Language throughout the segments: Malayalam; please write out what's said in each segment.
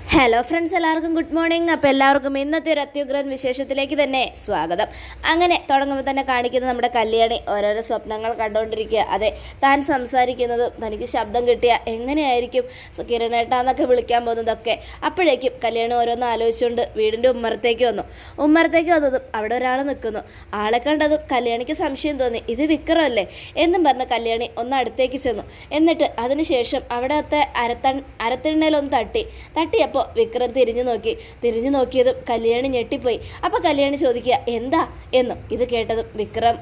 ഹലോ ഫ്രണ്ട്സ് എല്ലാവർക്കും ഗുഡ് മോർണിംഗ് അപ്പോൾ എല്ലാവർക്കും ഇന്നത്തെ ഒരു അത്യുഗ്രൻ വിശേഷത്തിലേക്ക് തന്നെ സ്വാഗതം അങ്ങനെ തുടങ്ങുമ്പോൾ തന്നെ കാണിക്കുന്ന നമ്മുടെ കല്യാണി ഓരോരോ സ്വപ്നങ്ങൾ കണ്ടുകൊണ്ടിരിക്കുക അതെ താൻ സംസാരിക്കുന്നത് തനിക്ക് ശബ്ദം കിട്ടിയ എങ്ങനെയായിരിക്കും സ- കിരണേട്ടാന്നൊക്കെ വിളിക്കാൻ പോകുന്നതൊക്കെ അപ്പോഴേക്കും കല്യാണി ഓരോന്ന് ആലോചിച്ചുകൊണ്ട് വീടിൻ്റെ ഉമ്മറത്തേക്ക് വന്നു ഉമ്മറത്തേക്ക് വന്നതും അവിടെ ഒരാൾ നിൽക്കുന്നു ആളെ കണ്ടതും കല്യാണിക്ക് സംശയം തോന്നി ഇത് വിക്രമല്ലേ എന്നും പറഞ്ഞ് കല്യാണി ഒന്ന് അടുത്തേക്ക് ചെന്നു എന്നിട്ട് അതിനുശേഷം അവിടത്തെ അരത്തൺ അരത്തിണ്ണയിലൊന്ന് തട്ടി തട്ടിയപ്പോൾ വിക്രം തിരിഞ്ഞു നോക്കി തിരിഞ്ഞു നോക്കിയതും കല്യാണി ഞെട്ടിപ്പോയി അപ്പോൾ കല്യാണി ചോദിക്കുക എന്താ എന്നും ഇത് കേട്ടതും വിക്രം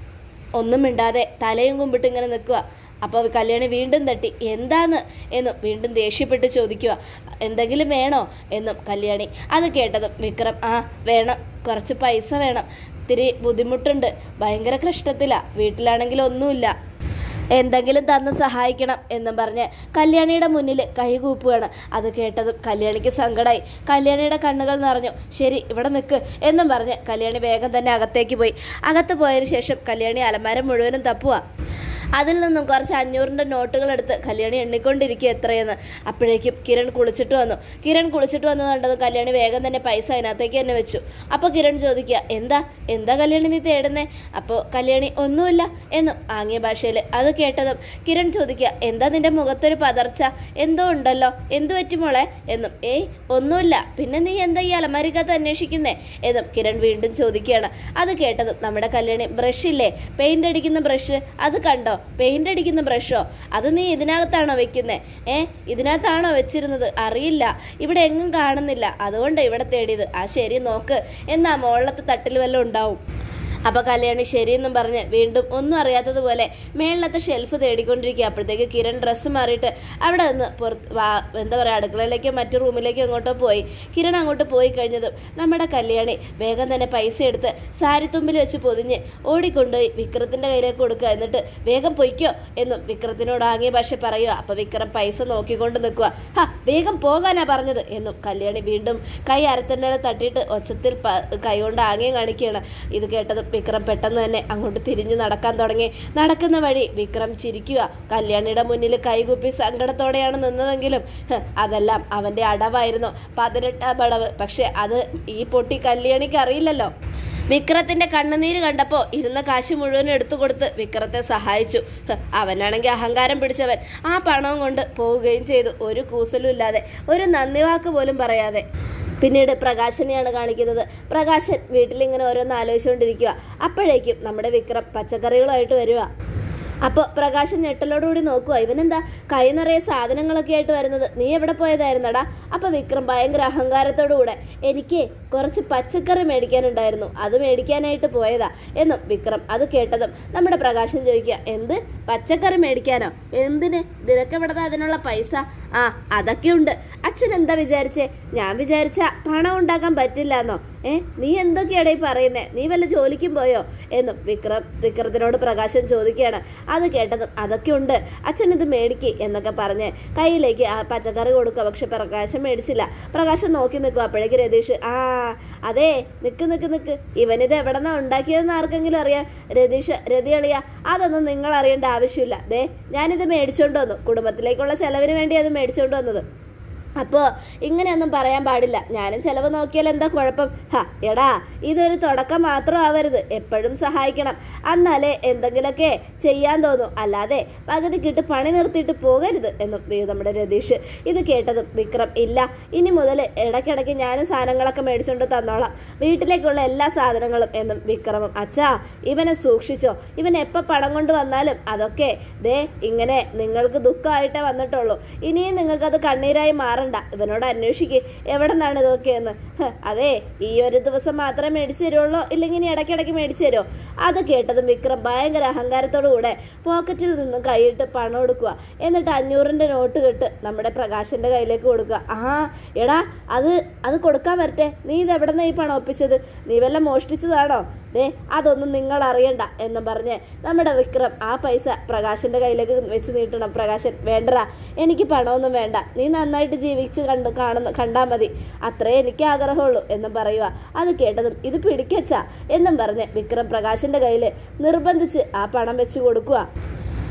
ഒന്നും മിണ്ടാതെ തലയും കുമ്പിട്ട് ഇങ്ങനെ നിൽക്കുക അപ്പോൾ കല്യാണി വീണ്ടും തട്ടി എന്താന്ന് എന്നും വീണ്ടും ദേഷ്യപ്പെട്ട് ചോദിക്കുക എന്തെങ്കിലും വേണോ എന്നും കല്യാണി അത് കേട്ടതും വിക്രം ആ വേണം കുറച്ച് പൈസ വേണം ഇത്തിരി ബുദ്ധിമുട്ടുണ്ട് ഭയങ്കര കഷ്ടത്തിലാണ് വീട്ടിലാണെങ്കിൽ ഒന്നുമില്ല എന്തെങ്കിലും തന്ന് സഹായിക്കണം എന്നും പറഞ്ഞ് കല്യാണിയുടെ മുന്നിൽ കൈകൂപ്പുകയാണ് അത് കേട്ടതും കല്യാണിക്ക് സങ്കടമായി കല്യാണിയുടെ കണ്ണുകൾ നിറഞ്ഞു ശരി ഇവിടെ നിൽക്ക് എന്നും പറഞ്ഞ് കല്യാണി വേഗം തന്നെ അകത്തേക്ക് പോയി അകത്ത് പോയതിനു ശേഷം കല്യാണി അലമാരം മുഴുവനും തപ്പുക അതിൽ നിന്നും കുറച്ച് അഞ്ഞൂറിൻ്റെ നോട്ടുകൾ എടുത്ത് കല്യാണി എണ്ണിക്കൊണ്ടിരിക്കുക എത്രയെന്ന് അപ്പോഴേക്കും കിരൺ കുളിച്ചിട്ട് വന്നു കിരൺ കുളിച്ചിട്ട് വന്നത് കണ്ടത് കല്യാണി വേഗം തന്നെ പൈസ അതിനകത്തേക്ക് തന്നെ വെച്ചു അപ്പോൾ കിരൺ ചോദിക്കുക എന്താ എന്താ കല്യാണി നീ തേടുന്നേ അപ്പോൾ കല്യാണി ഒന്നുമില്ല എന്നും ആംഗ്യ ഭാഷയിൽ അത് കേട്ടതും കിരൺ ചോദിക്കുക എന്താ നിന്റെ മുഖത്തൊരു പതർച്ച എന്തോ ഉണ്ടല്ലോ എന്തു പറ്റി മോളെ എന്നും ഏയ് ഒന്നുമില്ല പിന്നെ നീ എന്താ ഈ അലമാരിക്കകത്ത് അന്വേഷിക്കുന്നേ എന്നും കിരൺ വീണ്ടും ചോദിക്കുകയാണ് അത് കേട്ടതും നമ്മുടെ കല്യാണി ബ്രഷ് ഇല്ലേ പെയിന്റ് അടിക്കുന്ന ബ്രഷ് അത് കണ്ടോ പെയിന്റ് അടിക്കുന്ന ബ്രഷോ അത് നീ ഇതിനകത്താണോ വെക്കുന്നേ ഏ ഇതിനകത്താണോ വെച്ചിരുന്നത് അറിയില്ല ഇവിടെ എങ്ങും കാണുന്നില്ല അതുകൊണ്ടാണ് ഇവിടെ തേടിയത് ആ ശരി നോക്ക് എന്നാ മോളത്തെ തട്ടിൽ വല്ലതും ഉണ്ടാവും അപ്പോൾ കല്യാണി ശരിയെന്നും പറഞ്ഞ് വീണ്ടും ഒന്നും അറിയാത്തതുപോലെ മേളിലത്തെ ഷെൽഫ് തേടിക്കൊണ്ടിരിക്കുക അപ്പോഴത്തേക്ക് കിരൺ ഡ്രസ്സ് മാറിയിട്ട് അവിടെ നിന്ന് പുറത്ത് വാ എന്താ പറയുക അടുക്കളയിലേക്കോ മറ്റു റൂമിലേക്കോ അങ്ങോട്ടോ പോയി കിരൺ അങ്ങോട്ട് പോയി കഴിഞ്ഞതും നമ്മുടെ കല്യാണി വേഗം തന്നെ പൈസ എടുത്ത് സാരിത്തുമ്പിൽ വെച്ച് പൊതിഞ്ഞ് ഓടിക്കൊണ്ടുപോയി വിക്രത്തിൻ്റെ കയ്യിലേക്ക് കൊടുക്കുക എന്നിട്ട് വേഗം പൊയ്ക്കോ എന്നും വിക്രത്തിനോട് ആംഗ്യ ഭാഷ പറയുക അപ്പോൾ വിക്രം പൈസ നോക്കിക്കൊണ്ട് നിൽക്കുക ഹാ വേഗം പോകാനാ പറഞ്ഞത് എന്നും കല്യാണി വീണ്ടും കൈ അരത്തന്നെ തട്ടിയിട്ട് ഒച്ചത്തിൽ പ- കൈകൊണ്ട് ആംഗ്യം കാണിക്കുകയാണ് ഇത് കേട്ടത് വിക്രം പെട്ടെന്ന് തന്നെ അങ്ങോട്ട് തിരിഞ്ഞ് നടക്കാൻ തുടങ്ങി നടക്കുന്ന വഴി വിക്രം ചിരിക്കുക കല്യാണിയുടെ മുന്നിൽ കൈകുപ്പി സങ്കടത്തോടെയാണ് നിന്നതെങ്കിലും ഹ്, അതെല്ലാം അവൻ്റെ അടവായിരുന്നു പതിനെട്ടാം അടവ് പക്ഷെ അത് ഈ പൊട്ടി കല്യാണിക്ക് അറിയില്ലല്ലോ വിക്രത്തിന്റെ കണ്ണുനീര് കണ്ടപ്പോൾ ഇരുന്ന കാശ് മുഴുവൻ എടുത്തു കൊടുത്ത് വിക്രത്തെ സഹായിച്ചു ഹ്, അവനാണെങ്കിൽ അഹങ്കാരം പിടിച്ചവൻ ആ പണവും കൊണ്ട് പോവുകയും ചെയ്തു ഒരു കൂസലും ഇല്ലാതെ ഒരു നന്ദി വാക്ക് പോലും പറയാതെ പിന്നീട് പ്രകാശനെയാണ് കാണിക്കുന്നത് പ്രകാശൻ വീട്ടിലിങ്ങനെ ഓരോന്ന് ആലോചിച്ചുകൊണ്ടിരിക്കുക അപ്പോഴേക്കും നമ്മുടെ വിക്രം പച്ചക്കറികളുമായിട്ട് വരിക അപ്പോൾ പ്രകാശൻ ഞെട്ടലോടുകൂടി നോക്കുക ഇവനെന്താ കൈ നിറയെ സാധനങ്ങളൊക്കെ ആയിട്ട് വരുന്നത് നീ എവിടെ പോയതായിരുന്നടാ അപ്പോൾ വിക്രം ഭയങ്കര അഹങ്കാരത്തോടു കൂടെ എനിക്ക് കുറച്ച് പച്ചക്കറി മേടിക്കാനുണ്ടായിരുന്നു അത് മേടിക്കാനായിട്ട് പോയതാ എന്നും വിക്രം അത് കേട്ടതും നമ്മുടെ പ്രകാശൻ ചോദിക്കുക എന്ത് പച്ചക്കറി മേടിക്കാനോ എന്തിന് നിനക്ക് എവിടതാ അതിനുള്ള പൈസ ആ അതൊക്കെ ഉണ്ട് അച്ഛൻ എന്താ വിചാരിച്ചേ ഞാൻ വിചാരിച്ച പണം ഉണ്ടാക്കാൻ പറ്റില്ല എന്നോ ഏ നീ എന്തൊക്കെയാടേ പറയുന്നേ നീ വല്ല ജോലിക്കും പോയോ എന്നും വിക്രം വിക്രത്തിനോട് പ്രകാശൻ ചോദിക്കുകയാണ് അത് കേട്ടതും അതൊക്കെ ഉണ്ട് അച്ഛൻ ഇത് മേടിക്ക് എന്നൊക്കെ പറഞ്ഞ് കയ്യിലേക്ക് ആ പച്ചക്കറി കൊടുക്കുക പക്ഷെ പ്രകാശം മേടിച്ചില്ല പ്രകാശം നോക്കി നിൽക്കുക അപ്പോഴേക്ക് രതീഷ് ആ അതെ നിക്ക് നിക്ക് നിക്ക് ഇവനിത് എവിടെന്നാ ഉണ്ടാക്കിയതെന്ന് ആർക്കെങ്കിലും അറിയാം രതീഷ് രതി അളിയ അതൊന്നും നിങ്ങൾ അറിയേണ്ട ആവശ്യമില്ല ദേ ഞാനിത് മേടിച്ചോണ്ട് വന്നു കുടുംബത്തിലേക്കുള്ള ചെലവിന് വേണ്ടി അത് മേടിച്ചോണ്ട് വന്നത് അപ്പോൾ ഇങ്ങനെയൊന്നും പറയാൻ പാടില്ല ഞാനും ചിലവ് നോക്കിയാൽ എന്താ കുഴപ്പം ഹാ എടാ ഇതൊരു തുടക്കം മാത്രം ആവരുത് എപ്പോഴും സഹായിക്കണം എന്നാലേ എന്തെങ്കിലുമൊക്കെ ചെയ്യാൻ തോന്നും അല്ലാതെ പകുതിക്കിട്ട് പണി നിർത്തിയിട്ട് പോകരുത് എന്നും വി- നമ്മുടെ രതീഷ് ഇത് കേട്ടതും വിക്രം ഇല്ല ഇനി മുതൽ ഇടയ്ക്കിടയ്ക്ക് ഞാനും സാധനങ്ങളൊക്കെ മേടിച്ചുകൊണ്ട് തന്നോളാം വീട്ടിലേക്കുള്ള എല്ലാ സാധനങ്ങളും എന്നും വിക്രമം അച്ഛാ ഇവനെ സൂക്ഷിച്ചോ ഇവൻ എപ്പോൾ പണം കൊണ്ട് വന്നാലും അതൊക്കെ ദേ ഇങ്ങനെ നിങ്ങൾക്ക് ദുഃഖമായിട്ടേ വന്നിട്ടുള്ളൂ ഇനിയും നിങ്ങൾക്കത് കണ്ണീരായി മാറണ്ട ഇവനോട് അന്വേഷിക്ക് എവിടെ നിന്നാണ് ഇതൊക്കെ എന്ന് ഹ്, അതെ ഈ ഒരു ദിവസം മാത്രമേ മേടിച്ചു തരുള്ളൂ ഇല്ലെങ്കിൽ ഇനി ഇടയ്ക്കിടയ്ക്ക് മേടിച്ചു തരുമോ അത് കേട്ടതും വിക്രം ഭയങ്കര അഹങ്കാരത്തോടു കൂടെ പോക്കറ്റിൽ നിന്നും കൈയിട്ട് പണം എടുക്കുക എന്നിട്ട് അഞ്ഞൂറിൻ്റെ നോട്ട് കെട്ട് നമ്മുടെ പ്രകാശൻ്റെ കയ്യിലേക്ക് കൊടുക്കുക ആ എടാ അത് അത് കൊടുക്കാൻ വരട്ടെ നീ ഇത് എവിടെ നിന്നാണ് ഈ പണം ഒപ്പിച്ചത് നീ വല്ല മോഷ്ടിച്ചതാണോ ദേ അതൊന്നും നിങ്ങൾ അറിയണ്ട എന്നും പറഞ്ഞ് നമ്മുടെ വിക്രം ആ പൈസ പ്രകാശൻ്റെ കയ്യിലേക്ക് വെച്ച് നീട്ടണം പ്രകാശൻ വേണ്ടടാ എനിക്ക് പണമൊന്നും വേണ്ട നീ നന്നായിട്ട് ജീവിച്ച് കണ്ട് കാണുന്ന കണ്ടാൽ മതി അത്രേ എനിക്ക് ആഗ്രഹമുള്ളൂ എന്നും പറയുക അത് കേട്ടതും ഇത് പിടിക്കച്ച എന്നും പറഞ്ഞ് വിക്രം പ്രകാശൻ്റെ കയ്യിൽ നിർബന്ധിച്ച് ആ പണം വെച്ച് കൊടുക്കുക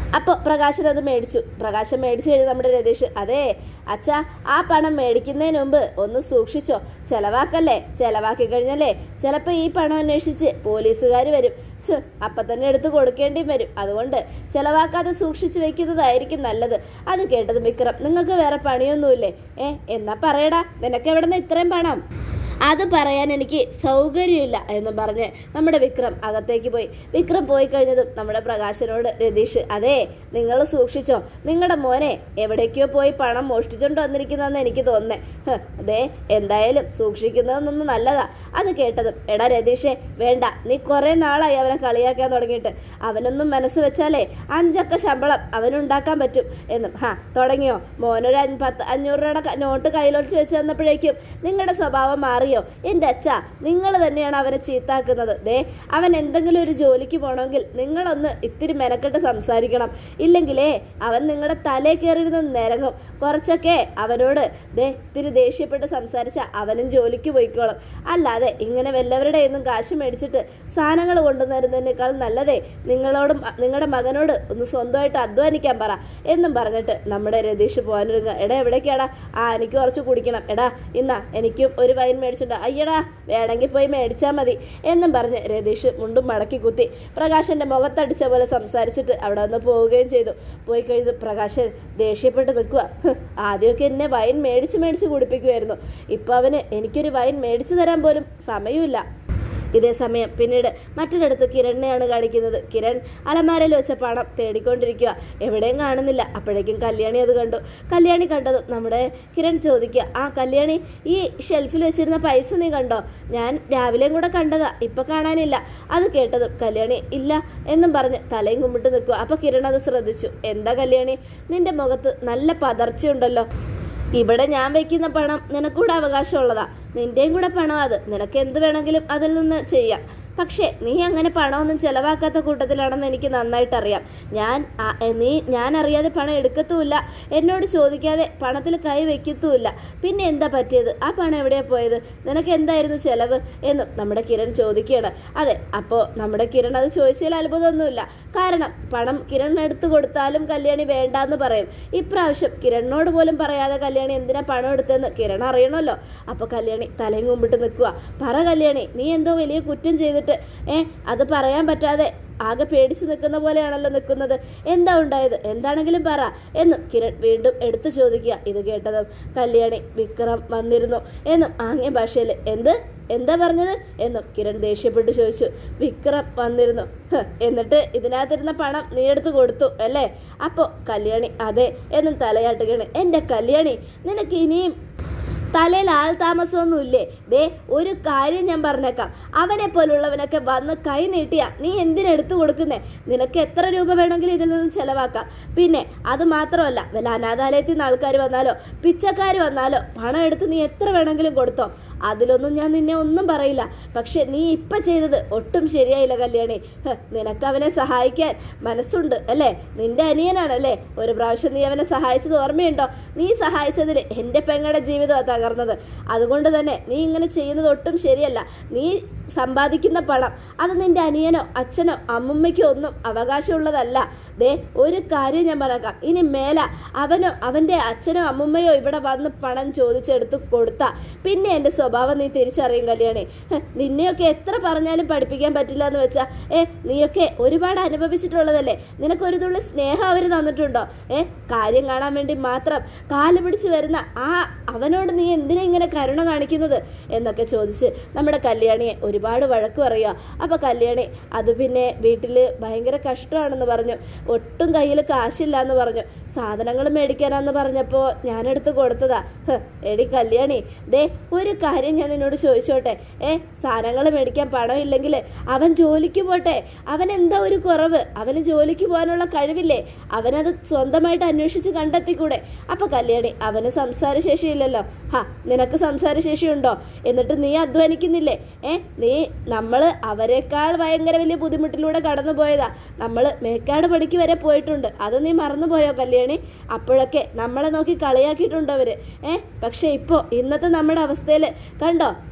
അപ്പോൾ പ്രകാശൻ അത് മേടിച്ചു പ്രകാശൻ മേടിച്ചു കഴിഞ്ഞ് നമ്മുടെ രതീഷ് അതെ അച്ഛാ ആ പണം മേടിക്കുന്നതിന് മുമ്പ് ഒന്ന് സൂക്ഷിച്ചോ ചെലവാക്കല്ലേ ചെലവാക്കി കഴിഞ്ഞാലേ ചിലപ്പോൾ ഈ പണം അന്വേഷിച്ച് പോലീസുകാർ വരും ഛ്, അപ്പം തന്നെ എടുത്ത് കൊടുക്കേണ്ടിയും വരും അതുകൊണ്ട് ചെലവാക്കാതെ സൂക്ഷിച്ചു വെക്കുന്നതായിരിക്കും നല്ലത് അത് കേട്ടത് വിക്രം നിങ്ങൾക്ക് വേറെ പണിയൊന്നുമില്ലേ ഏ എന്നാ പറയടാ നിനക്ക് എവിടെ നിന്ന് ഇത്രയും പണം അത് പറയാൻ എനിക്ക് സൗകര്യമില്ല എന്ന് പറഞ്ഞ് നമ്മുടെ വിക്രം അകത്തേക്ക് പോയി വിക്രം പോയി കഴിഞ്ഞതും നമ്മുടെ പ്രകാശനോട് രതീഷ് അതെ നിങ്ങൾ സൂക്ഷിച്ചോ നിങ്ങളുടെ മോനെ എവിടേക്കോ പോയി പണം മോഷ്ടിച്ചോണ്ട് വന്നിരിക്കുന്നതെന്ന് എനിക്ക് തോന്നുന്നേ ഹ്, അതെ എന്തായാലും സൂക്ഷിക്കുന്നതെന്നൊന്നും നല്ലതാ അത് കേട്ടതും എടാ രതീഷേ വേണ്ട നീ കുറേ നാളായി അവനെ കളിയാക്കാൻ തുടങ്ങിയിട്ട് അവനൊന്നും മനസ്സ് വെച്ചാലേ അഞ്ചക്ക ശമ്പളം അവനുണ്ടാക്കാൻ പറ്റും എന്നും ഹാ തുടങ്ങിയോ മോനൊരു അഞ്ച് പത്ത് അഞ്ഞൂറ് രൂപയുടെ ക- നോട്ട് കയ്യിലൊളിച്ച് വെച്ച് തന്നപ്പോഴേക്കും നിങ്ങളുടെ സ്വഭാവം മാറിയോ എൻ്റെ അച്ഛ നിങ്ങൾ തന്നെയാണ് അവനെ ചീത്താക്കുന്നത് ദേ അവൻ എന്തെങ്കിലും ഒരു ജോലിക്ക് പോകണമെങ്കിൽ നിങ്ങളൊന്ന് ഇത്തിരി മെനക്കെട്ട് സംസാരിക്കണം ഇല്ലെങ്കിലേ അവൻ നിങ്ങളുടെ തലേ കയറിയിരുന്ന് നിരങ്ങും കുറച്ചൊക്കെ അവനോട് ദേ ഇത്തിരി ദേഷ്യപ്പെട്ട് സംസാരിച്ച അവനും ജോലിക്ക് പോയിക്കോളും അല്ലാതെ ഇങ്ങനെ വല്ലവരുടെ ഒന്നും കാശ് മേടിച്ചിട്ട് സാധനങ്ങൾ കൊണ്ടുവന്നിരുന്നതിനേക്കാൾ നല്ലതേ നിങ്ങളോടും നിങ്ങളുടെ മകനോട് ഒന്ന് സ്വന്തമായിട്ട് അധ്വാനിക്കാൻ പറ എന്നും പറഞ്ഞിട്ട് നമ്മുടെ രതീഷ് പോകാനൊരുങ്ങ എടാ എവിടേക്കാടാ ആ എനിക്ക് കുറച്ച് കുടിക്കണം എടാ ഇന്നാ എനിക്കും ഒരു വൈൻ മേടിച്ചിട്ടുണ്ട് അയ്യടാ വേണമെങ്കിൽ പോയി മേടിച്ചാൽ മതി എന്നും പറഞ്ഞ് രതീഷ് മുണ്ടും മടക്കി കുത്തി പ്രകാശന്റെ മുഖത്തടിച്ച പോലെ സംസാരിച്ചിട്ട് അവിടെ നിന്ന് പോവുകയും ചെയ്തു പോയി കഴിഞ്ഞ് പ്രകാശൻ ദേഷ്യപ്പെട്ട് നിൽക്കുക ആദ്യമൊക്കെ എന്നെ വൈൻ മേടിച്ച് മേടിച്ച് കുടിപ്പിക്കുമായിരുന്നു ഇപ്പം അവന് എനിക്കൊരു വൈൻ മേടിച്ചു തരാൻ പോലും സമയമില്ല ഇതേ സമയം പിന്നീട് മറ്റൊരിടത്ത് കിരണിനെയാണ് കാണിക്കുന്നത് കിരൺ അലമാരയിൽ വെച്ച പണം തേടിക്കൊണ്ടിരിക്കുക എവിടെയും കാണുന്നില്ല അപ്പോഴേക്കും കല്യാണി അത് കണ്ടു കല്യാണി കണ്ടതും നമ്മുടെ കിരൺ ചോദിക്കുക ആ കല്യാണി ഈ ഷെൽഫിൽ വെച്ചിരുന്ന പൈസ നീ കണ്ടോ ഞാൻ രാവിലെയും കൂടെ കണ്ടതാ ഇപ്പൊ കാണാനില്ല അത് കേട്ടതും കല്യാണി ഇല്ല എന്നും പറഞ്ഞ് തലയും കുമ്പിട്ട് നിൽക്കുക അപ്പൊ കിരൺ അത് ശ്രദ്ധിച്ചു എന്താ കല്യാണി നിന്റെ മുഖത്ത് നല്ല പതർച്ചയുണ്ടല്ലോ ഇവിടെ ഞാൻ വെക്കുന്ന പണം നിനക്കൂടെ അവകാശമുള്ളതാ നിന്റെയും കൂടെ പണം അത് നിനക്ക് എന്ത് വേണമെങ്കിലും അതിൽ നിന്ന് ചെയ്യാം പക്ഷേ നീ അങ്ങനെ പണമൊന്നും ചെലവാക്കാത്ത കൂട്ടത്തിലാണെന്ന് എനിക്ക് നന്നായിട്ട് അറിയാം ഞാൻ ആ- നീ ഞാൻ അറിയാതെ പണം എടുക്കത്തുമില്ല എന്നോട് ചോദിക്കാതെ പണത്തിൽ കൈ വെക്കത്തുമില്ല പിന്നെ എന്താ പറ്റിയത് ആ പണം എവിടെയാ പോയത് നിനക്ക് എന്തായിരുന്നു ചെലവ് എന്ന് നമ്മുടെ കിരൺ ചോദിക്കുകയാണ് അതെ അപ്പോൾ നമ്മുടെ കിരൺ അത് ചോദിച്ചതിൽ അത്ഭുതമൊന്നുമില്ല കാരണം പണം കിരൺ എടുത്തു കൊടുത്താലും കല്യാണി വേണ്ടാന്ന് പറയും ഇപ്രാവശ്യം കിരണിനോട് പോലും പറയാതെ കല്യാണി എന്തിനാ പണം എടുത്തതെന്ന് കിരൺ അറിയണമല്ലോ അപ്പോൾ കല്യാണി തലയും കുമ്പിട്ട് നിൽക്കുക പറ കല്യാണി നീ എന്തോ വലിയ കുറ്റം ചെയ്തിട്ട് ഏ അത് പറയാൻ പറ്റാതെ ആകെ പേടിച്ച് നിൽക്കുന്ന പോലെയാണല്ലോ നിൽക്കുന്നത് എന്താ ഉണ്ടായത് എന്താണെങ്കിലും പറ എന്നും കിരൺ വീണ്ടും എടുത്തു ചോദിക്കുക ഇത് കേട്ടതും കല്യാണി വിക്രം വന്നിരുന്നു എന്നും ആംഗ്യ ഭാഷയിൽ എന്ത് എന്താ പറഞ്ഞത് എന്നും കിരൺ ദേഷ്യപ്പെട്ട് ചോദിച്ചു വിക്രം വന്നിരുന്നു "ഹ്, എന്നിട്ട് ഇതിനകത്തിരുന്ന പണം നീ എടുത്ത് കൊടുത്തു അല്ലേ അപ്പോൾ കല്യാണി അതെ എന്നും തലയാട്ടുകയാണ് എൻ്റെ കല്യാണി നിനക്ക് ഇനിയും തലയിൽ ആൾ താമസമൊന്നുമില്ലേ ദേ ഒരു കാര്യം ഞാൻ പറഞ്ഞേക്കാം അവനെ പോലുള്ളവനൊക്കെ വന്ന് കൈ നീട്ടിയാ നീ എന്തിനെടുത്തു കൊടുക്കുന്നേ നിനക്ക് എത്ര രൂപ വേണമെങ്കിലും ഇതിൽ നിന്ന് ചെലവാക്കാം പിന്നെ അത് മാത്രമല്ല വല്ല അനാഥാലയത്തിൽ നിന്ന് ആൾക്കാർ വന്നാലോ പിച്ചക്കാർ വന്നാലോ പണം എടുത്ത് നീ എത്ര വേണമെങ്കിലും കൊടുത്തോ അതിലൊന്നും ഞാൻ നിന്നെ ഒന്നും പറയില്ല പക്ഷെ നീ ഇപ്പം ചെയ്തത് ഒട്ടും ശരിയായില്ല കല്യാണി ഹ്, നിനക്ക് അവനെ സഹായിക്കാൻ മനസ്സുണ്ട് അല്ലേ നിന്റെ അനിയനാണല്ലേ ഒരു പ്രാവശ്യം നീ അവനെ സഹായിച്ചത് ഓർമ്മയുണ്ടോ നീ സഹായിച്ചതിൽ എൻ്റെ പെങ്ങളുടെ ജീവിതമാണ് തകർന്നത് അതുകൊണ്ട് തന്നെ നീ ഇങ്ങനെ ചെയ്യുന്നത് ഒട്ടും ശരിയല്ല നീ സമ്പാദിക്കുന്ന പണം അത് നിന്റെ അനിയനോ അച്ഛനോ അമ്മുമ്മയ്ക്കോ ഒന്നും അവകാശമുള്ളതല്ല ദേ ഒരു കാര്യം ഞാൻ പറഞ്ഞേക്കാം ഇനി മേല അവനോ അവൻ്റെ അച്ഛനോ അമ്മുമ്മയോ ഇവിടെ വന്ന് പണം ചോദിച്ചെടുത്ത് കൊടുത്താ പിന്നെ എൻ്റെ സ്വഭാവം നീ തിരിച്ചറിയും കല്യാണി ഹ്, നിന്നെയൊക്കെ എത്ര പറഞ്ഞാലും പഠിപ്പിക്കാൻ പറ്റില്ല എന്ന് വെച്ചാ ഏ നീയൊക്കെ ഒരുപാട് അനുഭവിച്ചിട്ടുള്ളതല്ലേ നിനക്ക് ഒരു തുള്ളി സ്നേഹം അവർ തന്നിട്ടുണ്ടോ ഏ കാര്യം കാണാൻ വേണ്ടി മാത്രം കാല് പിടിച്ച് വരുന്ന ആ അവനോട് നീ എന്തിനാ ഇങ്ങനെ കരുണ കാണിക്കുന്നത് എന്നൊക്കെ ചോദിച്ച് നമ്മുടെ കല്യാണിയെ ഒരുപാട് വഴക്ക് പറയുക അപ്പോൾ കല്യാണി അത് പിന്നെ വീട്ടിൽ ഭയങ്കര കഷ്ടമാണെന്ന് പറഞ്ഞു ഒട്ടും കയ്യിൽ കാശില്ല എന്ന് പറഞ്ഞു സാധനങ്ങൾ മേടിക്കാനാന്ന് പറഞ്ഞപ്പോൾ ഞാനെടുത്ത് കൊടുത്തതാ ഹ്, എടി കല്യാണി ദേ ഒരു കാര്യം ഞാൻ നിന്നോട് ചോദിച്ചോട്ടെ ഏ സാധനങ്ങൾ മേടിക്കാൻ പണം ഇല്ലെങ്കിൽ അവൻ ജോലിക്ക് പോട്ടെ അവൻ എന്താ ഒരു കുറവ് അവന് ജോലിക്ക് പോകാനുള്ള കഴിവില്ലേ അവനത് സ്വന്തമായിട്ട് അന്വേഷിച്ച് കണ്ടെത്തിക്കൂടെ അപ്പൊ കല്യാണി അവന് സംസാരശേഷി ഇല്ലല്ലോ ഹാ നിനക്ക് സംസാരശേഷി ഉണ്ടോ എന്നിട്ട് നീ അധ്വാനിക്കുന്നില്ലേ ഏ നീ നമ്മൾ അവരെക്കാൾ ഭയങ്കര വലിയ ബുദ്ധിമുട്ടിലൂടെ കടന്നു പോയതാ നമ്മൾ മേക്കാട് പണിക്ക് വരെ പോയിട്ടുണ്ട് അത് നീ മറന്നുപോയോ കല്യാണി അപ്പോഴൊക്കെ നമ്മളെ നോക്കി കളിയാക്കിയിട്ടുണ്ട് അവര് ഏ പക്ഷെ ഇപ്പോൾ ഇന്നത്തെ നമ്മുടെ അവസ്ഥയിൽ കണ്ടോ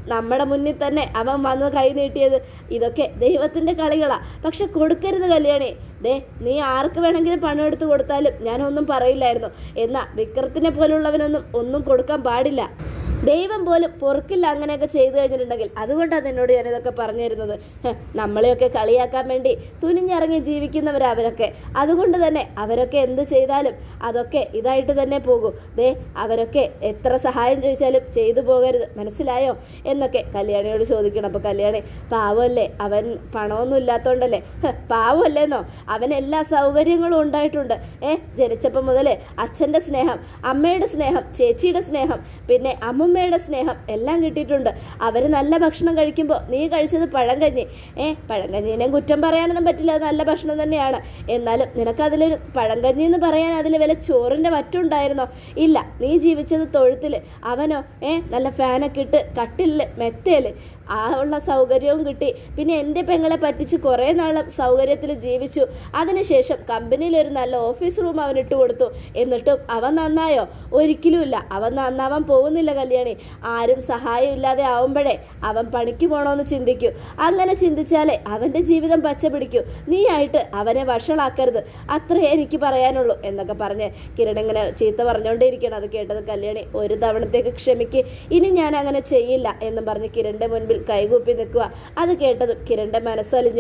നമ്മുടെ മുന്നിൽ തന്നെ അവൻ വന്ന് കൈ നീട്ടിയത് ഇതൊക്കെ ദൈവത്തിൻ്റെ കളികളാ പക്ഷെ കൊടുക്കരുത് കല്യാണി ദേ നീ ആർക്ക് വേണമെങ്കിലും പണം എടുത്ത് കൊടുത്താലും ഞാനൊന്നും പറയില്ലായിരുന്നു എന്നാ വിക്രത്തിനെ പോലുള്ളവനൊന്നും ഒന്നും കൊടുക്കാൻ പാടില്ല ദൈവം പോലും പൊറുക്കില്ല അങ്ങനെയൊക്കെ ചെയ്തു കഴിഞ്ഞിട്ടുണ്ടെങ്കിൽ അതുകൊണ്ടാണ് നിന്നോട് ഞാൻ ഇതൊക്കെ പറഞ്ഞു തരുന്നത് ഹ്, നമ്മളെയൊക്കെ കളിയാക്കാൻ വേണ്ടി തുനിഞ്ഞിറങ്ങി ജീവിക്കുന്നവരാ അവരൊക്കെ അതുകൊണ്ട് തന്നെ അവരൊക്കെ എന്ത് ചെയ്താലും അതൊക്കെ ഇതായിട്ട് തന്നെ പോകും ദേ അവരൊക്കെ എത്ര സഹായം ചോദിച്ചാലും ചെയ്തു പോകരുത് മനസ്സിലായോ എന്നൊക്കെ കല്യാണിയോട് ചോദിക്കണം അപ്പോൾ കല്യാണി പാവമല്ലേ അവൻ പണമൊന്നും ഇല്ലാത്തോണ്ടല്ലേ ഹ്, പാവമല്ലേന്നോ അവൻ എല്ലാ സൗകര്യങ്ങളും ഉണ്ടായിട്ടുണ്ട് ഏ ജനിച്ചപ്പോൾ മുതൽ അച്ഛൻ്റെ സ്നേഹം അമ്മയുടെ സ്നേഹം ചേച്ചിയുടെ സ്നേഹം പിന്നെ അമ്മുമ്മയുടെ സ്നേഹം എല്ലാം കിട്ടിയിട്ടുണ്ട് അവർ നല്ല ഭക്ഷണം കഴിക്കുമ്പോൾ നീ കഴിച്ചത് പഴങ്കഞ്ഞി ഏ പഴങ്കഞ്ഞീനെ കുറ്റം പറയാനൊന്നും പറ്റില്ല അത് നല്ല ഭക്ഷണം തന്നെയാണ് എന്നാലും നിനക്കതിലൊരു പഴങ്കഞ്ഞി എന്ന് പറയാൻ അതിൽ വില ചോറിൻ്റെ വറ്റുണ്ടായിരുന്നോ ഇല്ല നീ ജീവിച്ചത് തൊഴുത്തിൽ അവനോ ഏ നല്ല ഫാനൊക്കെ ഇട്ട് കട്ടിലിൽ മെത്തേല് ആ ഉള്ള സൗകര്യവും കിട്ടി പിന്നെ എൻ്റെ പെങ്ങളെ പറ്റിച്ച് കുറേ നാളും സൗകര്യത്തിൽ ജീവിച്ചു അതിനുശേഷം കമ്പനിയിൽ ഒരു നല്ല ഓഫീസ് റൂം അവൻ ഇട്ട് കൊടുത്തു എന്നിട്ടും അവൻ നന്നായോ ഒരിക്കലുമില്ല അവൻ നന്നാവാൻ പോകുന്നില്ല കല്യാണി ആരും സഹായം ഇല്ലാതെ ആവുമ്പോഴേ അവൻ പണിക്ക് പോകണമെന്ന് ചിന്തിക്കൂ അങ്ങനെ ചിന്തിച്ചാലേ അവൻ്റെ ജീവിതം പച്ച പിടിക്കൂ നീ ആയിട്ട് അവനെ വഷളാക്കരുത് അത്രേ എനിക്ക് പറയാനുള്ളൂ എന്നൊക്കെ പറഞ്ഞ് കിരൺ ഇങ്ങനെ ചീത്ത പറഞ്ഞുകൊണ്ടേയിരിക്കണം അത് കേട്ടത് കല്യാണി ഒരു തവണത്തേക്ക് ക്ഷമിക്ക് ഇനി ഞാൻ അങ്ങനെ ചെയ്യില്ല എന്നും പറഞ്ഞ് കിരണിൻ്റെ മുൻപിൽ കൈകൂപ്പി നിൽക്കുക അത് കേട്ടതും കിരണിൻ്റെ മനസ്സലിഞ്ഞു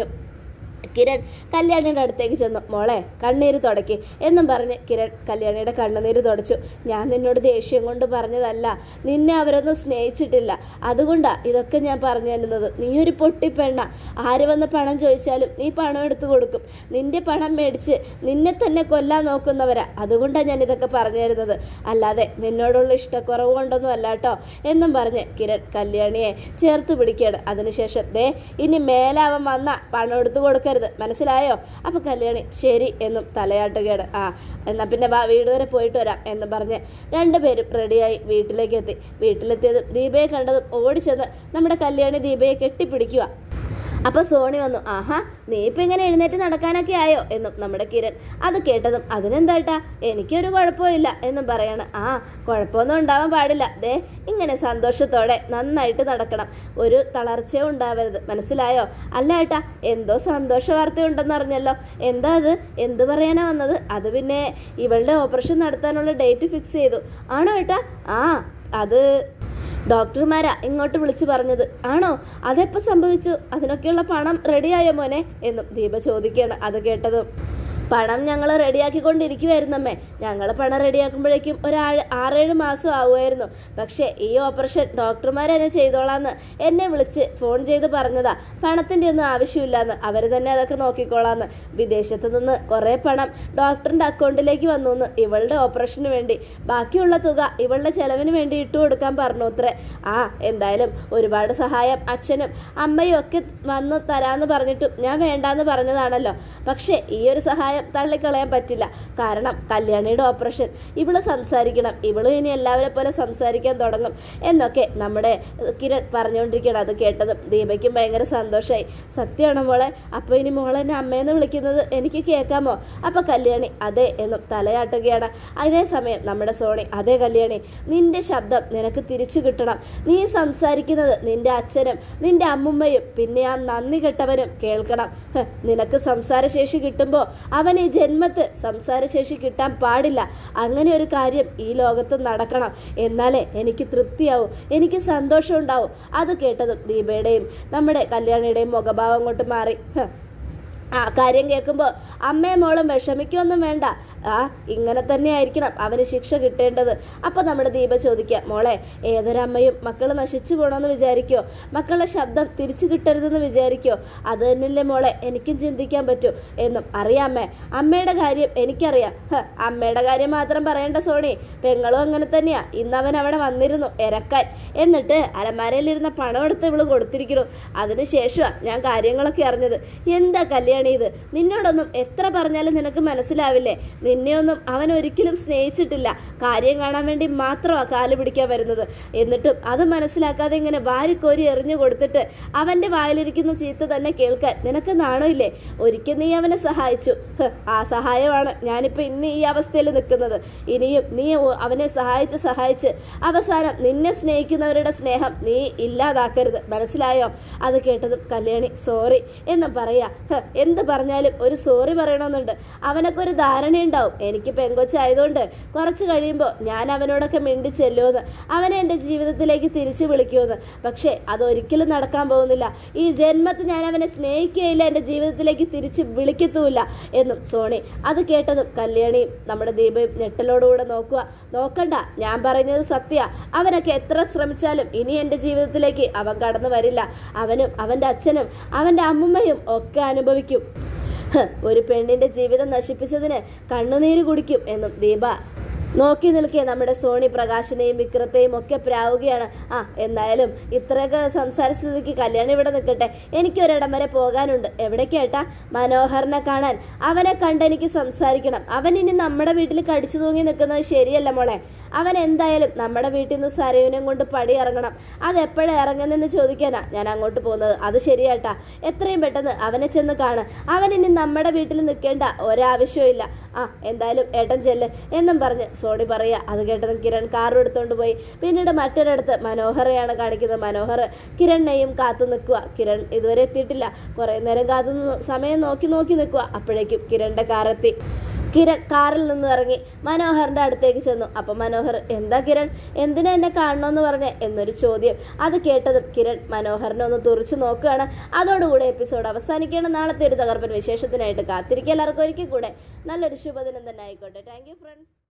കിരൺ കല്യാണിയുടെ അടുത്തേക്ക് ചെന്നു മോളെ കണ്ണീര് തുടക്കി എന്നും പറഞ്ഞ് കിരൺ കല്യാണിയുടെ കണ്ണുനീര് തുടച്ചു ഞാൻ നിന്നോട് ദേഷ്യം കൊണ്ട് പറഞ്ഞതല്ല നിന്നെ അവരൊന്നും സ്നേഹിച്ചിട്ടില്ല അതുകൊണ്ടാ ഇതൊക്കെ ഞാൻ പറഞ്ഞു തരുന്നത് നീ ഒരു പൊട്ടിപ്പെണ്ണ ആര് വന്ന് പണം ചോദിച്ചാലും നീ പണം എടുത്തു കൊടുക്കും നിന്റെ പണം മേടിച്ച് നിന്നെ തന്നെ കൊല്ലാൻ നോക്കുന്നവരാ അതുകൊണ്ടാണ് ഞാൻ ഇതൊക്കെ പറഞ്ഞു തരുന്നത് അല്ലാതെ നിന്നോടുള്ള ഇഷ്ടക്കുറവ് കൊണ്ടൊന്നും അല്ല കേട്ടോ എന്നും പറഞ്ഞ് കിരൺ കല്യാണിയെ ചേർത്ത് പിടിക്കുകയാണ് അതിനുശേഷം ദേ ഇനി മേലെ അവൻ വന്ന പണം എടുത്തു കൊടുക്കരുത് മനസ്സിലായോ അപ്പോൾ കല്യാണി ശരി എന്നും തലയാട്ടുകയാണ് ആ എന്നാൽ പിന്നെ വാ വീട് വരെ പോയിട്ട് വരാം എന്ന് പറഞ്ഞ് രണ്ടുപേരും റെഡിയായി വീട്ടിലേക്ക് എത്തി വീട്ടിലെത്തിയതും ദീപയെ കണ്ടതും ഓടിച്ചെന്ന് നമ്മുടെ കല്യാണി ദീപയെ കെട്ടിപ്പിടിക്കുക അപ്പോൾ സോണി വന്നു ആഹാ നീ ഇപ്പം ഇങ്ങനെ എഴുന്നേറ്റ് നടക്കാനൊക്കെ ആയോ എന്നും നമ്മുടെ കിരൺ അത് കേട്ടതും അതിനെന്താട്ടാ എനിക്കൊരു കുഴപ്പമില്ല എന്നും പറയാണ് ആ കുഴപ്പമൊന്നും ഉണ്ടാവാൻ പാടില്ല ദേ ഇങ്ങനെ സന്തോഷത്തോടെ നന്നായിട്ട് നടക്കണം ഒരു തളർച്ചയും ഉണ്ടാവരുത് മനസ്സിലായോ അല്ല ഏട്ടാ എന്തോ സന്തോഷ വാർത്തയുണ്ടെന്ന് അറിഞ്ഞല്ലോ എന്താ അത് എന്ത് പറയാനാ വന്നത് അത് പിന്നെ ഇവളുടെ ഓപ്പറേഷൻ നടത്താനുള്ള ഡേറ്റ് ഫിക്സ് ചെയ്തു ആണോ ഏട്ടാ ആ അത് ഡോക്ടർമാരാ ഇങ്ങോട്ട് വിളിച്ചു പറഞ്ഞത് ആണോ അതെപ്പോൾ സംഭവിച്ചു അതിനൊക്കെയുള്ള പണം റെഡിയായോ മോനെ എന്നും ദീപ ചോദിക്കുകയാണ് അത് കേട്ടതും പണം ഞങ്ങൾ റെഡിയാക്കിക്കൊണ്ടിരിക്കുമായിരുന്നമ്മേ ഞങ്ങൾ പണം റെഡിയാക്കുമ്പോഴേക്കും ഒരാൾ ആറേഴ് മാസം ആവുമായിരുന്നു പക്ഷേ ഈ ഓപ്പറേഷൻ ഡോക്ടർമാർ തന്നെ ചെയ്തോളാന്ന് എന്നെ വിളിച്ച് ഫോൺ ചെയ്ത് പറഞ്ഞതാ പണത്തിൻ്റെ ഒന്നും ആവശ്യമില്ലാന്ന് അവർ തന്നെ അതൊക്കെ നോക്കിക്കോളാന്ന് വിദേശത്ത് നിന്ന് കുറേ പണം ഡോക്ടറിൻ്റെ അക്കൗണ്ടിലേക്ക് വന്നു എന്ന് ഇവളുടെ ഓപ്പറേഷന് വേണ്ടി ബാക്കിയുള്ള തുക ഇവളുടെ ചെലവിന് വേണ്ടി ഇട്ടു കൊടുക്കാൻ പറഞ്ഞു അത്രേ ആ എന്തായാലും ഒരുപാട് സഹായം അച്ഛനും അമ്മയും ഒക്കെ വന്ന് തരാമെന്ന് പറഞ്ഞിട്ടും ഞാൻ വേണ്ടാന്ന് പറഞ്ഞതാണല്ലോ പക്ഷേ ഈ ഒരു സഹായം തള്ളിക്കളയാൻ പറ്റില്ല കാരണം കല്യാണിയുടെ ഓപ്പറേഷൻ ഇവള് സംസാരിക്കണം ഇവള് ഇനി എല്ലാവരെ പോലെ സംസാരിക്കാൻ തുടങ്ങും എന്നൊക്കെ നമ്മുടെ കിരൺ പറഞ്ഞുകൊണ്ടിരിക്കണം അത് കേട്ടതും ദീപയ്ക്കും ഭയങ്കര സന്തോഷമായി സത്യമാണോ മോളെ അപ്പോൾ ഇനി മോളെ എന്നെ അമ്മയെന്ന് വിളിക്കുന്നത് എനിക്ക് കേൾക്കാമോ അപ്പോൾ കല്യാണി അതെ എന്നും തലയാട്ടുകയാണ് അതേ സമയം നമ്മുടെ സോണി അതേ കല്യാണി നിന്റെ ശബ്ദം നിനക്ക് തിരിച്ചു കിട്ടണം നീ സംസാരിക്കുന്നത് നിന്റെ അച്ഛനും നിന്റെ അമ്മുമ്മയും പിന്നെ ആ നന്ദി കെട്ടവനും കേൾക്കണം ഹ്, നിനക്ക് സംസാരശേഷി കിട്ടുമ്പോൾ അവൻ ഈ ജന്മത്ത് സംസാരശേഷി കിട്ടാൻ പാടില്ല അങ്ങനെ ഒരു കാര്യം ഈ ലോകത്ത് നടക്കണം എന്നാലേ എനിക്ക് തൃപ്തിയാവും എനിക്ക് സന്തോഷം ഉണ്ടാവും അത് കേട്ടതും ദീപയുടെയും നമ്മുടെ കല്യാണിയുടെയും മുഖഭാവം കൊണ്ട് മാറി ഹ്. ആ കാര്യം കേൾക്കുമ്പോൾ അമ്മയും മോളും വിഷമിക്കൊന്നും വേണ്ട ആ ഇങ്ങനെ തന്നെ ആയിരിക്കണം അവന് ശിക്ഷ കിട്ടേണ്ടത് അപ്പോൾ നമ്മുടെ ദീപ ചോദിക്കുക മോളെ ഏതൊരമ്മയും മക്കൾ നശിച്ചു പോകണമെന്ന് വിചാരിക്കോ മക്കളുടെ ശബ്ദം തിരിച്ചു കിട്ടരുതെന്ന് വിചാരിക്കോ അത് തന്നെയല്ലേ മോളെ എനിക്കും ചിന്തിക്കാൻ പറ്റൂ എന്നും അറിയാമേ അമ്മയുടെ കാര്യം എനിക്കറിയാം ഹ, അമ്മയുടെ കാര്യം മാത്രം പറയേണ്ട സോണി പെങ്ങളും അങ്ങനെ തന്നെയാ ഇന്ന് അവൻ അവിടെ വന്നിരുന്നു ഇറക്കാൻ എന്നിട്ട് അലമാരയിലിരുന്ന പണം എടുത്ത് ഇവള് കൊടുത്തിരിക്കുന്നു അതിന് ശേഷമാണ് ഞാൻ കാര്യങ്ങളൊക്കെ അറിഞ്ഞത് എന്താ കല്യാണം കല്യാണി ഇത് നിന്നോടൊന്നും എത്ര പറഞ്ഞാലും നിനക്ക് മനസ്സിലാവില്ലേ നിന്നെയൊന്നും അവൻ ഒരിക്കലും സ്നേഹിച്ചിട്ടില്ല കാര്യം കാണാൻ വേണ്ടി മാത്രമാണ് കാല് പിടിക്കാൻ വരുന്നത് എന്നിട്ടും അത് മനസ്സിലാക്കാതെ ഇങ്ങനെ വാരിക്കോരി എറിഞ്ഞു കൊടുത്തിട്ട് അവൻ്റെ വായിലിരിക്കുന്ന ചീത്ത തന്നെ കേൾക്കാൻ നിനക്ക് നാണമില്ലേ ഒരിക്കൽ നീ അവനെ സഹായിച്ചു ഹ്, ആ സഹായമാണ് ഞാനിപ്പോൾ ഇന്ന് ഈ അവസ്ഥയിൽ നിൽക്കുന്നത് ഇനിയും നീ ഒ- അവനെ സഹായിച്ച് സഹായിച്ച് അവസാനം നിന്നെ സ്നേഹിക്കുന്നവരുടെ സ്നേഹം നീ ഇല്ലാതാക്കരുത് മനസ്സിലായോ അത് കേട്ടതും കല്യാണി സോറി എന്നും പറയാ ഹ്, എന്ത് പറഞ്ഞാലും ഒരു സോറി പറയണമെന്നുണ്ട് അവനൊക്കെ ഒരു ധാരണയുണ്ടാവും എനിക്ക് പെങ്കൊച്ചായതുകൊണ്ട് കുറച്ച് കഴിയുമ്പോൾ ഞാൻ അവനോടൊക്കെ മിണ്ടി ചെല്ലുമെന്ന് അവനെ എൻ്റെ ജീവിതത്തിലേക്ക് തിരിച്ചു വിളിക്കുമെന്ന് പക്ഷേ അതൊരിക്കലും നടക്കാൻ പോകുന്നില്ല ഈ ജന്മത്തിൽ ഞാൻ അവനെ സ്നേഹിക്കുകയില്ല എൻ്റെ ജീവിതത്തിലേക്ക് തിരിച്ച് വിളിക്കത്തുമില്ല എന്നും സോണി അത് കേട്ടതും കല്യാണിയും നമ്മുടെ ദീപയും ഞെട്ടലോടുകൂടെ നോക്കുക നോക്കണ്ട ഞാൻ പറയുന്നത് സത്യ അവനൊക്കെ എത്ര ശ്രമിച്ചാലും ഇനി എൻ്റെ ജീവിതത്തിലേക്ക് അവൻ കടന്നു വരില്ല അവനും അവൻ്റെ അച്ഛനും അവൻ്റെ അമ്മുമ്മയും ഒക്കെ അനുഭവിക്കും ഹ്, ഒരു പെണ്ണിന്റെ ജീവിതം നശിപ്പിച്ചതിന് കണ്ണുനീര് കുടിക്കും എന്നും ദീപ നോക്കി നിൽക്കെ നമ്മുടെ സോണി പ്രകാശിനെയും വിക്രത്തെയും ഒക്കെ പ്രാവുകയാണ് ആ എന്തായാലും ഇത്രയൊക്കെ സംസാരിച്ച സ്ഥിതിക്ക് കല്യാണം ഇവിടെ നിൽക്കട്ടെ എനിക്കൊരിടം വരെ പോകാനുണ്ട് എവിടേക്കേട്ടാ മനോഹറിനെ കാണാൻ അവനെ കണ്ട് എനിക്ക് സംസാരിക്കണം അവൻ ഇനി നമ്മുടെ വീട്ടിൽ കടിച്ചു തൂങ്ങി നിൽക്കുന്നത് ശരിയല്ല മോളെ അവൻ എന്തായാലും നമ്മുടെ വീട്ടിൽ നിന്ന് സരയുനം കൊണ്ട് പടി ഇറങ്ങണം അത് എപ്പോഴാണ് ഇറങ്ങുന്നെന്ന് ചോദിക്കാനാ ഞാൻ അങ്ങോട്ട് പോകുന്നത് അത് ശരിയാട്ടാ എത്രയും പെട്ടെന്ന് അവനെ ചെന്ന് കാണ് അവൻ ഇനി നമ്മുടെ വീട്ടിൽ നിൽക്കേണ്ട ഒരാവശ്യവും ഇല്ല ആ എന്തായാലും ഏട്ടൻ ചെല്ല് എന്നും പറഞ്ഞ് സോണി പറയുക അത് കേട്ടതും കിരൺ കാറും എടുത്തുകൊണ്ട് പോയി പിന്നീട് മറ്റൊരിടത്ത് മനോഹറയാണ് കാണിക്കുന്നത് മനോഹർ കിരണിനെയും കാത്തു നിൽക്കുക കിരൺ ഇതുവരെ എത്തിയിട്ടില്ല കുറേ നേരം കാത്തു നിന്ന് സമയം നോക്കി നോക്കി നിൽക്കുക അപ്പോഴേക്കും കിരണിൻ്റെ കാറെത്തി കിരൺ കാറിൽ നിന്ന് ഇറങ്ങി മനോഹറിന്റെ അടുത്തേക്ക് ചെന്നു അപ്പം മനോഹർ എന്താ കിരൺ എന്തിനാ എന്നെ കാണണമെന്ന് പറഞ്ഞ് എന്നൊരു ചോദ്യം അത് കേട്ടതും കിരൺ മനോഹറിനെ ഒന്ന് തുറച്ചു നോക്കുകയാണ് അതോടുകൂടെ എപ്പിസോഡ് അവസാനിക്കണം നാളത്തെ ഒരു തകർപ്പൻ വിശേഷത്തിനായിട്ട് കാത്തിരിക്കുക എല്ലാവർക്കും ഒരിക്കൽ കൂടെ നല്ലൊരു ശുഭദിനം തന്നെ ആയിക്കോട്ടെ താങ്ക് യു ഫ്രണ്ട്സ്